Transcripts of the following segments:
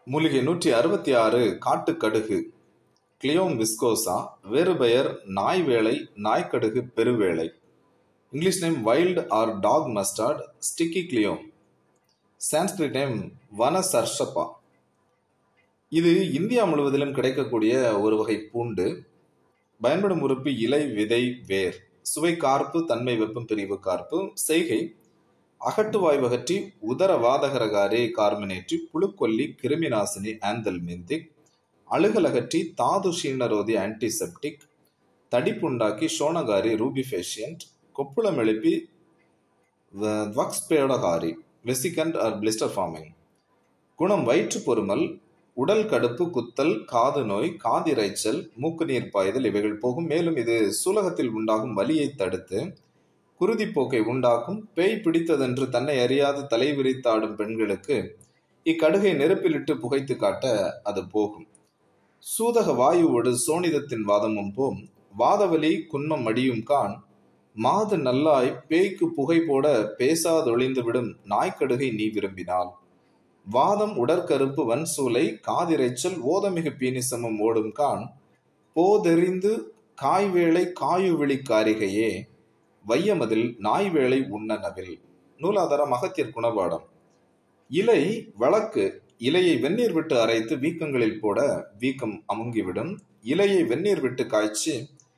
மூலிகை நூற்றி அறுபத்தி ஆறு காட்டுக்கடுகு கிளியோம் விஸ்கோசா வேறு பெயர் நாய் வேலை நாய்க்கடுகு பெருவேளை English name wild or dog mustard sticky cleome Sanskrit name வன சர்ஷப்பா இது இந்தியா முழுவதிலும் கிடைக்கக்கூடிய ஒரு வகை பூண்டு பயன்படும் உறுப்பு இலை விதை வேர் சுவை கார்ப்பு தன்மை வெப்பம் பிரிவு கார்ப்பு செய்கை அகட்டுவாய்வகற்றி உதரவாதகரகாரி கார்மினேற்றி புழுக்கொல்லி கிருமிநாசினி ஆந்தல் மிந்திக் அழுகலகற்றி தாது ஷீனரோதி ஆன்டிசெப்டிக் தடிப்புண்டாக்கி ஷோனகாரி ரூபிஃபேஷியன்ட் கொப்புளம் எழுப்பி துவக்ஸ்பேடகாரி வெசிகண்ட் ஆர் பிளிஸ்டர் ஃபார்மிங் குணம் வயிற்று பொறுமல் உடல் கடுப்பு குத்தல் காது நோய் காதிரைச்சல் மூக்கு நீர் பாய்தல் இவைகள் போகும் மேலும் இது சூலகத்தில் உண்டாகும் வலியை தடுத்து குருதிப்போக்கை உண்டாக்கும் பேய் பிடித்ததென்று தன்னை அறியாது தலை விரித்தாடும் பெண்களுக்கு இக்கடுகை நெருப்பிலிட்டு புகைத்து காட்ட அது போகும் சூதக வாயுவோடு சோனிதத்தின் வாதமும் போம் வாதவலி குன்மம் அடியும் கான் மாது நல்லாய் பேய்க்கு புகை போட பேசாதொழிந்து விடும் நாய்க்கடுகை நீ விரும்பினால் வாதம் உடற்கருப்பு வன்சூலை காதிரைச்சல் ஓதமிகு பீனிசமும் ஓடும் கான் போதெறிந்து காய்வேளை காயுவிழி காரிகையே வையமதில் நாய்வேளை உண்ணனவில் நூலாதாரம் அகத்தியர் குணபாடம் இலை வழக்கு இலையை வெந்நீர் விட்டு அரைத்து வீக்கங்களில் போட வீக்கம் அமுங்கிவிடும் இலையை வெந்நீர் விட்டு காய்ச்சி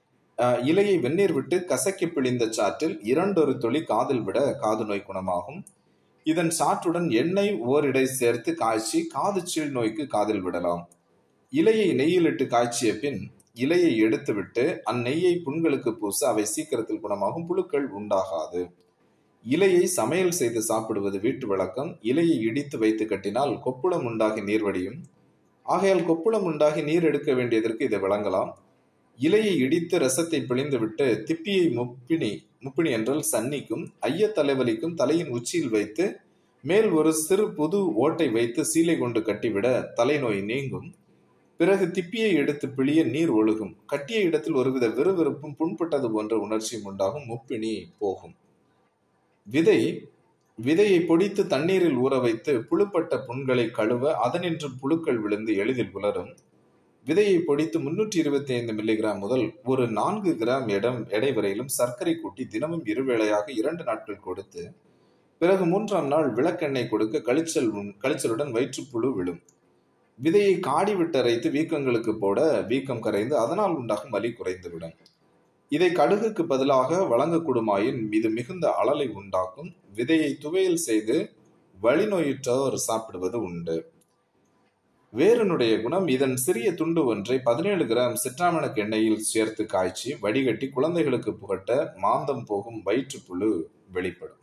இலையை வெந்நீர் விட்டு கசக்கி பிழிந்த சாற்றில் இரண்டொரு துளி காதில் விட காது நோய் குணமாகும் இதன் சாற்றுடன் எண்ணெய் ஓரிடை சேர்த்து காய்ச்சி காது சீழ் நோய்க்கு காதில் விடலாம் இலையை நெய்யிலிட்டு காய்ச்சிய பின் இலையை எடுத்துவிட்டு அந்நெய்யை புண்களுக்கு பூச அவை சீக்கிரத்தில் குணமாகும் புழுக்கள் உண்டாகாது இலையை சமையல் செய்து சாப்பிடுவது வீட்டு வழக்கம் இலையை இடித்து வைத்து கட்டினால் கொப்புளம் உண்டாகி நீர்வடியும் ஆகையால் கொப்புளம் உண்டாகி நீர் எடுக்க வேண்டியதற்கு இதை வழங்கலாம் இலையை இடித்து ரசத்தை பிழிந்துவிட்டு திப்பியை முப்பினி முப்பினி என்றால் சன்னிக்கும் ஐய தலைவலிக்கும் தலையின் உச்சியில் வைத்து மேல் ஒரு சிறு புது ஓட்டை வைத்து சீலை கொண்டு கட்டிவிட தலைநோய் நீங்கும் பிறகு திப்பியை எடுத்து பிழிய நீர் ஒழுகும் கட்டிய இடத்தில் ஒருவித விறுவிறுப்பும் புண்பட்டது போன்ற உணர்ச்சியும் உண்டாகும் முப்பினி போகும் விதை விதையை பொடித்து தண்ணீரில் ஊற வைத்து புழுப்பட்ட புண்களை கழுவ அதனின்று புழுக்கள் விழுந்து எளிதில் உலரும் விதையை பொடித்து முன்னூற்றி இருபத்தி ஐந்து மில்லிகிராம் முதல் ஒரு நான்கு கிராம் இடம் எடை வரையிலும் சர்க்கரை கூட்டி தினமும் இருவேளையாக இரண்டு நாட்கள் கொடுத்து பிறகு மூன்றாம் நாள் விளக்கெண்ணெய் கொடுக்க கழிச்சல் கழிச்சலுடன் வயிற்றுப்புழு விழும் விதையை காடி விட்டரைத்து வீக்கங்களுக்கு போட வீக்கம் கரைந்து அதனால் உண்டாகும் வலி குறைந்துவிடும் இதை கடுகுக்கு பதிலாக வழங்கக்கூடுமாயின் இது மிகுந்த அழலை உண்டாக்கும் விதையை துவையல் செய்து வழிநோயுற்றோர் சாப்பிடுவது உண்டு வேரனுடைய குணம் இதன் சிறிய துண்டு ஒன்றை பதினேழு கிராம் சிற்றாமணக்கு எண்ணெயில் சேர்த்து காய்ச்சி வடிகட்டி குழந்தைகளுக்கு புகட்ட மாந்தம் போகும் வயிற்றுப்புழு வெளிப்படும்